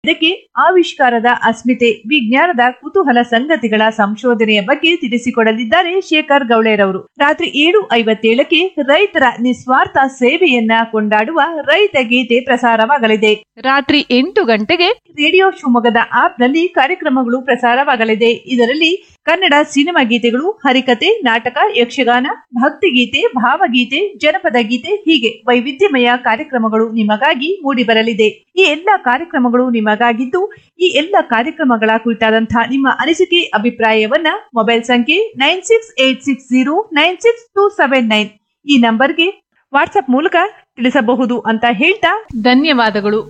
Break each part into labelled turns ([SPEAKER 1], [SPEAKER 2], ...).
[SPEAKER 1] ಇದಕ್ಕೆ ಆವಿಷ್ಕಾರದ ಅಸ್ಮಿತೆ ವಿಜ್ಞಾನದ ಕುತೂಹಲ ಸಂಗತಿಗಳ ಸಂಶೋಧನೆಯ ಬಗ್ಗೆ ತಿಳಿಸಿಕೊಡಲಿದ್ದಾರೆ ಶೇಖರ್ ಗೌಳೇರವರು ರಾತ್ರಿ ಏಳು ಐವತ್ತೇಳಕ್ಕೆ ರೈತರ ನಿಸ್ವಾರ್ಥ ಸೇವೆಯನ್ನ ಕೊಂಡಾಡುವ ರೈತ ಗೀತೆ ಪ್ರಸಾರವಾಗಲಿದೆ ರಾತ್ರಿ ಎಂಟು ಗಂಟೆಗೆ ರೇಡಿಯೋ ಶಿವಮೊಗ್ಗದ ಆಪ್ನಲ್ಲಿ ಕಾರ್ಯಕ್ರಮಗಳು ಪ್ರಸಾರವಾಗಲಿದೆ ಇದರಲ್ಲಿ ಕನ್ನಡ ಸಿನಿಮಾ ಗೀತೆಗಳು ಹರಿಕತೆ ನಾಟಕ ಯಕ್ಷಗಾನ ಭಕ್ತಿಗೀತೆ ಭಾವಗೀತೆ ಜನಪದ ಗೀತೆ ಹೀಗೆ ವೈವಿಧ್ಯಮಯ ಕಾರ್ಯಕ್ರಮಗಳು ನಿಮಗಾಗಿ ಮೂಡಿಬರಲಿದೆ ಈ ಎಲ್ಲ ಕಾರ್ಯಕ್ರಮಗಳು ನಿಮಗಾಗಿದ್ದು ಈ ಎಲ್ಲ ಕಾರ್ಯಕ್ರಮಗಳ ಕುರಿತಾದಂತಹ ನಿಮ್ಮ ಅನಿಸಿಕೆ ಅಭಿಪ್ರಾಯವನ್ನ ಮೊಬೈಲ್ ಸಂಖ್ಯೆ nine six eight six zero nine six two seven nine ಈ ನಂಬರ್ಗೆ ವಾಟ್ಸ್ಆಪ್ ಮೂಲಕ ತಿಳಿಸಬಹುದು ಅಂತ ಹೇಳ್ತಾ ಧನ್ಯವಾದಗಳು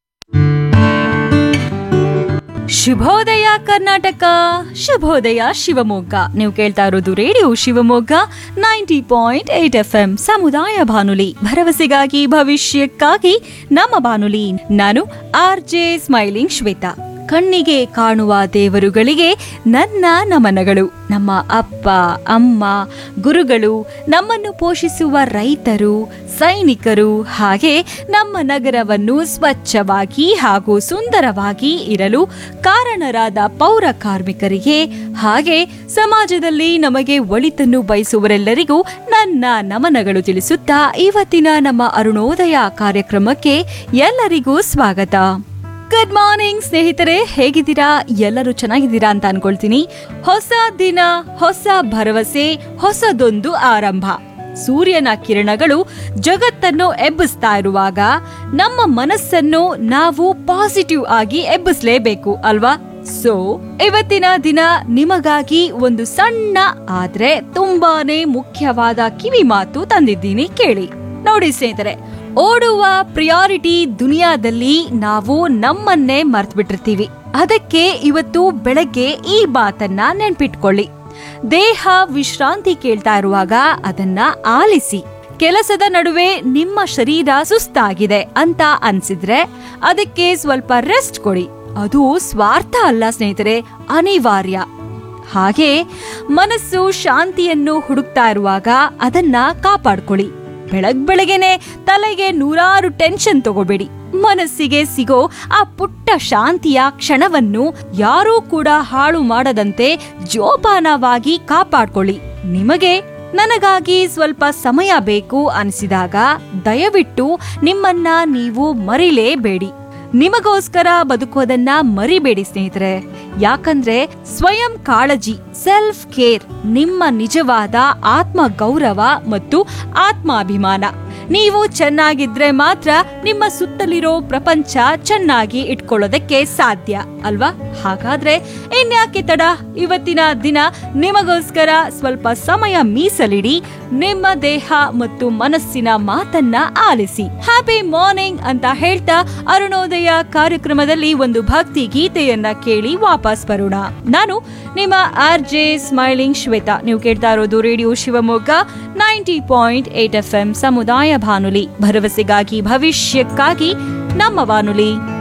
[SPEAKER 2] ಶುಭೋದಯ ಕರ್ನಾಟಕ ಶುಭೋದಯ ಶಿವಮೊಗ್ಗ ನೀವು ಕೇಳ್ತಾ ಇರೋದು radio Shivamogga ninety point eight F M ಸಮುದಾಯ ಬಾನುಲಿ ಭರವಸೆಗಾಗಿ ಭವಿಷ್ಯಕ್ಕಾಗಿ ನಮ್ಮ ಬಾನುಲಿ ನಾನು ಆರ್ ಜೆ ಸ್ಮೈಲಿಂಗ್ ಶ್ವೇತಾ ಕಣ್ಣಿಗೆ ಕಾಣುವ ದೇವರುಗಳಿಗೆ ನನ್ನ ನಮನಗಳು ನಮ್ಮ ಅಪ್ಪ ಅಮ್ಮ ಗುರುಗಳು ನಮ್ಮನ್ನು ಪೋಷಿಸುವ ರೈತರು ಸೈನಿಕರು ಹಾಗೆ ನಮ್ಮ ನಗರವನ್ನು ಸ್ವಚ್ಛವಾಗಿ ಹಾಗೂ ಸುಂದರವಾಗಿ ಇರಲು ಕಾರಣರಾದ ಪೌರ ಕಾರ್ಮಿಕರಿಗೆ ಹಾಗೆ ಸಮಾಜದಲ್ಲಿ ನಮಗೆ ಒಳಿತನ್ನು ಬಯಸುವರೆಲ್ಲರಿಗೂ ನನ್ನ ನಮನಗಳು ತಿಳಿಸುತ್ತಾ ಇವತ್ತಿನ ನಮ್ಮ ಅರುಣೋದಯ ಕಾರ್ಯಕ್ರಮಕ್ಕೆ ಎಲ್ಲರಿಗೂ ಸ್ವಾಗತ ಗುಡ್ ಮಾರ್ನಿಂಗ್ ಸ್ನೇಹಿತರೆ ಹೇಗಿದ್ದೀರಾ ಎಲ್ಲರೂ ಚೆನ್ನಾಗಿದ್ದೀರಾ ಅಂತ ಅನ್ಕೊಳ್ತೀನಿ ಹೊಸ ದಿನ ಹೊಸ ಭರವಸೆ ಹೊಸದೊಂದು ಆರಂಭ ಸೂರ್ಯನ ಕಿರಣಗಳು ಜಗತ್ತನ್ನು ಎಬ್ಬಿಸ್ತಾ ಇರುವಾಗ ನಮ್ಮ ಮನಸ್ಸನ್ನು ನಾವು ಪಾಸಿಟಿವ್ ಆಗಿ ಎಬ್ಬಿಸ್ಲೇಬೇಕು ಅಲ್ವಾ ಸೊ ಇವತ್ತಿನ ದಿನ ನಿಮಗಾಗಿ ಒಂದು ಸಣ್ಣ ಆದ್ರೆ ತುಂಬಾನೇ ಮುಖ್ಯವಾದ ಕಿವಿ ಮಾತು ತಂದಿದ್ದೀನಿ ಕೇಳಿ ನೋಡಿ ಸ್ನೇಹಿತರೆ ಓಡುವ ಪ್ರಿಯಾರಿಟಿ ದುನಿಯಾದಲ್ಲಿ ನಾವು ನಮ್ಮನ್ನೇ ಮರ್ತ್ಬಿಟ್ಟಿರ್ತೀವಿ ಅದಕ್ಕೆ ಇವತ್ತು ಬೆಳಗ್ಗೆ ಈ ಮಾತನ್ನ ನೆನ್ಪಿಟ್ಕೊಳ್ಳಿ ದೇಹ ವಿಶ್ರಾಂತಿ ಕೇಳ್ತಾ ಇರುವಾಗ ಅದನ್ನ ಆಲಿಸಿ ಕೆಲಸದ ನಡುವೆ ನಿಮ್ಮ ಶರೀರ ಸುಸ್ತಾಗಿದೆ ಅಂತ ಅನ್ಸಿದ್ರೆ ಅದಕ್ಕೆ ಸ್ವಲ್ಪ ರೆಸ್ಟ್ ಕೊಡಿ ಅದು ಸ್ವಾರ್ಥ ಅಲ್ಲ ಸ್ನೇಹಿತರೆ ಅನಿವಾರ್ಯ ಹಾಗೆ ಮನಸ್ಸು ಶಾಂತಿಯನ್ನು ಹುಡುಕ್ತಾ ಇರುವಾಗ ಅದನ್ನ ಕಾಪಾಡ್ಕೊಳ್ಳಿ ಬೆಳಗ್ ಬೆಳಗ್ಗೆನೆ ತಲೆಗೆ ನೂರಾರು ಟೆನ್ಷನ್ ತಗೋಬೇಡಿ ಮನಸ್ಸಿಗೆ ಸಿಗೋ ಆ ಪುಟ್ಟ ಶಾಂತಿಯ ಕ್ಷಣವನ್ನು ಯಾರೂ ಕೂಡ ಹಾಳು ಮಾಡದಂತೆ ಜೋಪಾನವಾಗಿ ಕಾಪಾಡ್ಕೊಳ್ಳಿ ನಿಮಗೆ ನನಗಾಗಿ ಸ್ವಲ್ಪ ಸಮಯ ಬೇಕು ಅನಿಸಿದಾಗ ದಯವಿಟ್ಟು ನಿಮ್ಮನ್ನ ನೀವು ಮರಿಲೇಬೇಡಿ ನಿಮಗೋಸ್ಕರ ಬದುಕೋದನ್ನ ಮರಿಬೇಡಿ ಸ್ನೇಹಿತರೆ ಯಾಕಂದ್ರೆ ಸ್ವಯಂ ಕಾಳಜಿ ಸೆಲ್ಫ್ ಕೇರ್ ನಿಮ್ಮ ನಿಜವಾದ ಆತ್ಮ ಗೌರವ ಮತ್ತು ಆತ್ಮಾಭಿಮಾನ ನೀವು ಚೆನ್ನಾಗಿದ್ರೆ ಮಾತ್ರ ನಿಮ್ಮ ಸುತ್ತಲಿರೋ ಪ್ರಪಂಚ ಚೆನ್ನಾಗಿ ಇಟ್ಕೊಳ್ಳೋದಕ್ಕೆ ಸಾಧ್ಯ ಅಲ್ವಾ ಹಾಗಾದ್ರೆ ಇನ್ಯಾಕೆ ತಡ ಇವತ್ತಿನ ದಿನ ನಿಮಗೋಸ್ಕರ ಸ್ವಲ್ಪ ಸಮಯ ಮೀಸಲಿಡಿ ನಿಮ್ಮ ದೇಹ ಮತ್ತು ಮನಸ್ಸಿನ ಮಾತನ್ನ ಆಲಿಸಿ ಹ್ಯಾಪಿ ಮಾರ್ನಿಂಗ್ ಅಂತ ಹೇಳ್ತಾ ಅರುಣೋದಯ ಕಾರ್ಯಕ್ರಮದಲ್ಲಿ ಒಂದು ಭಕ್ತಿ ಗೀತೆಯನ್ನ ಕೇಳಿ ವಾಪಸ್ ಬರೋಣ ನಾನು ನಿಮ್ಮ ಆರ್ ಜೆ ಸ್ಮೈಲಿಂಗ್ ಶ್ವೇತಾ ನೀವು ಕೇಳ್ತಾ ಇರೋದು radio Shivamogga ninety point eight F M ಸಮುದಾಯ ಬಾನುಲಿ ಭರವಸೆಗಾಗಿ ಭವಿಷ್ಯಕ್ಕಾಗಿ ನಮ್ಮ ಬಾನುಲಿ